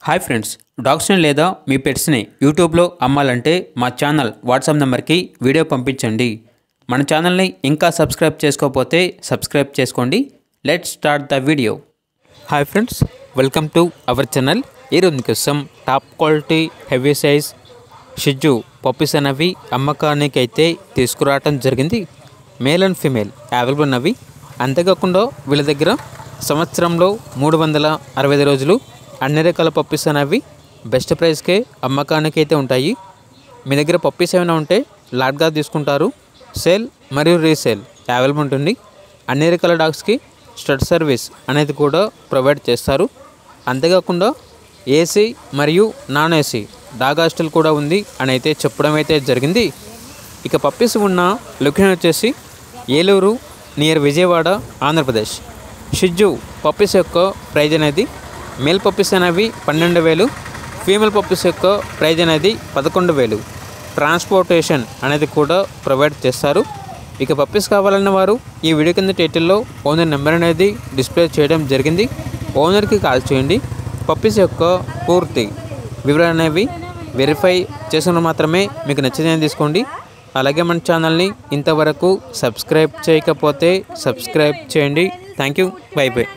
hi friends డాగ్స్ని లేదా మీ పెట్స్ని యూట్యూబ్లో అమ్మాలంటే మా ఛానల్ వాట్సాప్ నెంబర్కి వీడియో పంపించండి మన ఛానల్ని ఇంకా సబ్స్క్రైబ్ చేసుకోకపోతే సబ్స్క్రైబ్ చేసుకోండి let start the video hi friends welcome to our channel ఈరోజు కోసం టాప్ క్వాలిటీ హెవీ సైజ్ షిజ్జు పప్పీస్ అనేవి అమ్మకానికి అయితే తీసుకురావటం జరిగింది మేల్ అండ్ ఫీమేల్ అవైలబుల్ ఉన్నవి అంతేకాకుండా వీళ్ళ దగ్గర సంవత్సరంలో మూడు వందల అరవై ఐదు రోజులు అన్ని రకాల పప్పీస్ అనేవి బెస్ట్ ప్రైస్కే అమ్మకానికి అయితే ఉంటాయి మీ దగ్గర పప్పీస్ ఏమైనా ఉంటే లాట్గా తీసుకుంటారు సేల్ మరియు రీసేల్ అవైలబుల్ ఉంటుంది అన్ని రకాల డాగ్స్కి స్టడ్ సర్వీస్ అనేది కూడా ప్రొవైడ్ చేస్తారు అంతేకాకుండా ఏసీ మరియు నాన్ ఏసీ డాగ్ హాస్టల్ కూడా ఉంది అని అయితే చెప్పడం అయితే జరిగింది ఇక పప్పీస్ ఉన్న లొకేషన్ వచ్చేసి ఏలూరు నియర్ విజయవాడ ఆంధ్రప్రదేశ్ షిజ్జు పప్పీస్ యొక్క ప్రైజ్ అనేది మేల్ పప్పీస్ అనేవి పన్నెండు వేలు ఫీమేల్ పప్పీస్ యొక్క ప్రైజ్ అనేది పదకొండు వేలు ట్రాన్స్పోర్టేషన్ అనేది కూడా ప్రొవైడ్ చేస్తారు ఇక పప్పీస్ కావాలన్న వారు ఈ వీడియో కింద టైటిల్లో ఓనర్ నెంబర్ అనేది డిస్ప్లే చేయడం జరిగింది ఓనర్కి కాల్ చేయండి పప్పీస్ యొక్క పూర్తి వివరాలు అనేవి వెరిఫై చేసుకున్న మాత్రమే మీకు నచ్చిందని తీసుకోండి అలాగే మన ఛానల్ని ఇంతవరకు సబ్స్క్రైబ్ చేయకపోతే సబ్స్క్రైబ్ చేయండి థ్యాంక్ యూ బై బై